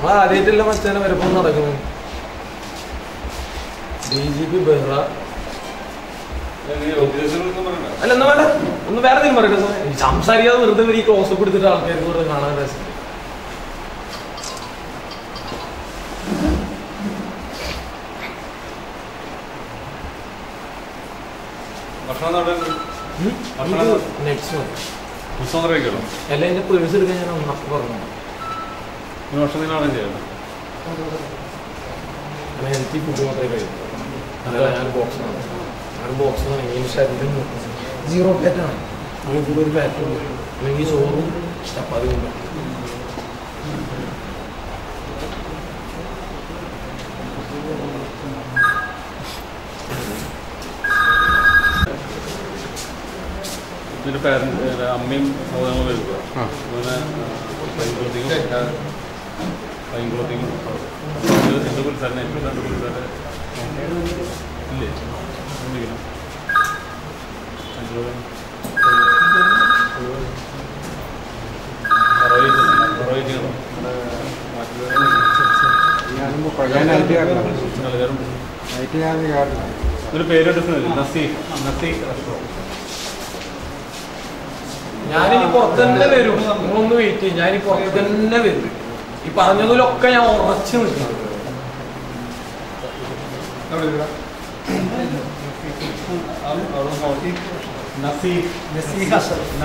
നമ്മൾ ആദ്യമായിട്ടല്ല മച്ചാനെ വരപ്പം നടക്കുന്നു ഡി ജി പി ബെഹ്റ അല്ല എന്നാ വേണ്ട ഒന്ന് വേറെ എന്തെങ്കിലും പറയട്ടെ സാറേ ഈ സംസാരിക്കാതെ വെറുതെ ഇവര് ഈ ക്ലോസ് കൊടുത്തിട്ട് ആൾക്കാർക്ക് വെറുതെ കാണാൻ രസം ഭക്ഷണം നടൻ നെക്സ്റ്റ് മതി പുസ്തകം കഴിക്കണോ അല്ല എന്റെ പേഴ്സ് എടുക്കാൻ ഞാൻ ഒന്നപ്പ് പറഞ്ഞു ഈ ഭക്ഷണം നിങ്ങളാണ് ചെയ്യണം ഹെൽത്തി ഫുഡ് മാത്രമേ കഴിക്കൂ അതല്ല ഞാൻ ബോക്സ് ഞാൻ ബോക്സ് ഈ ശരീരം സീറോ ഫാറ്റാണ് അങ്ങനെ കൂടുതൽ ഫാറ്റ് അല്ലെങ്കിൽ ചോറും ചപ്പാത്തി കൊണ്ട് ഇതിന്റെ പേരന്റ് അമ്മയും സഹോദരങ്ങളും വരുക അങ്ങനെ പൈൻകുളത്തേക്കും പൈൻകുളത്തേക്കും എന്ത് പുലിസാരനെ ഏറ്റവും രണ്ട് പുലിസാരെ ഇല്ലേ വിളിക്കണം അഞ്ചു അറുപത് അറുപത് ഞാനും പഴയനായിട്ട് കാരണം ആൾക്കാരും നൈറ്റ് ഞാൻ കാരണം ഒരു പേരെടുക്കുന്നത് നസീഫ് നസീഫ് റെസ്റ്റോറൻറ്റ് ഞാനിനി പുറത്ത് തന്നെ വരും നിങ്ങളൊന്ന് വെയിറ്റ് ചെയ്യും ഞാനിനി പുറത്ത് തന്നെ വരും ഈ പറഞ്ഞതിലൊക്കെ ഞാൻ ഉറച്ചു നിൽക്കും നസീഫ് നസീഹ